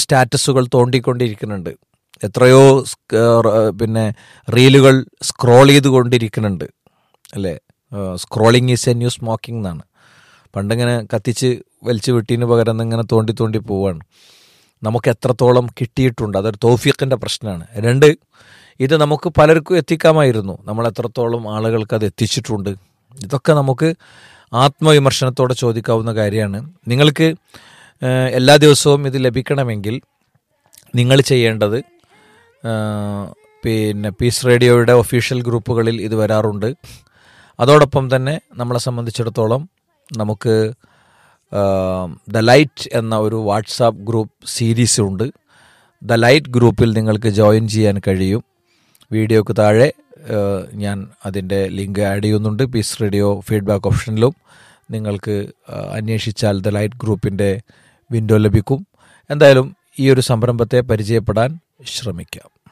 സ്റ്റാറ്റസുകൾ തോണ്ടിക്കൊണ്ടിരിക്കുന്നുണ്ട് എത്രയോ സ്ക- റ- പിന്നെ റീലുകൾ സ്ക്രോൾ ചെയ്തുകൊണ്ടിരിക്കുന്നുണ്ട് അല്ലേ scrolling is a new smoking എന്നാണ് പണ്ടിങ്ങനെ കത്തിച്ച് വലിച്ചു വിട്ടീന് പകരം ഇങ്ങനെ തോണ്ടി തോണ്ടി പോവാണ് നമുക്ക് എത്രത്തോളം കിട്ടിയിട്ടുണ്ട് അതൊരു തോഫിയക്കിൻ്റെ പ്രശ്നമാണ് രണ്ട് ഇത് നമുക്ക് പലർക്കും എത്തിക്കാമായിരുന്നു നമ്മൾ എത്രത്തോളം ആളുകൾക്ക് അത് എത്തിച്ചിട്ടുണ്ട് ഇതൊക്കെ നമുക്ക് ആത്മവിമർശനത്തോടെ ചോദിക്കാവുന്ന കാര്യമാണ് നിങ്ങൾക്ക് ഏഹ്, എല്ലാ ദിവസവും ഇത് ലഭിക്കണമെങ്കിൽ നിങ്ങൾ ചെയ്യേണ്ടത് ഏഹ്, പിന്നെ പീസ് റേഡിയോയുടെ ഒഫീഷ്യൽ ഗ്രൂപ്പുകളിൽ ഇത് വരാറുണ്ട് അതോടൊപ്പം തന്നെ നമ്മളെ സംബന്ധിച്ചിടത്തോളം നമുക്ക് ദ ലൈറ്റ് എന്ന ഒരു വാട്സാപ്പ് ഗ്രൂപ്പ് സീരീസ് ഉണ്ട് ദ ലൈറ്റ് ഗ്രൂപ്പിൽ നിങ്ങൾക്ക് ജോയിൻ ചെയ്യാൻ കഴിയും വീഡിയോക്ക് താഴെ ഏഹ്, ഞാൻ അതിൻ്റെ ലിങ്ക് ആഡ് ചെയ്യുന്നുണ്ട് പീസ് റേഡിയോ ഫീഡ്ബാക്ക് ഓപ്ഷനിലും നിങ്ങൾക്ക് ഏഹ്, അന്വേഷിച്ചാൽ ദ ലൈറ്റ് ഗ്രൂപ്പിൻ്റെ വിൻഡോ ലഭിക്കും എന്തായാലും ഈ ഒരു സംരംഭത്തെ പരിചയപ്പെടാൻ ശ്രമിക്കാം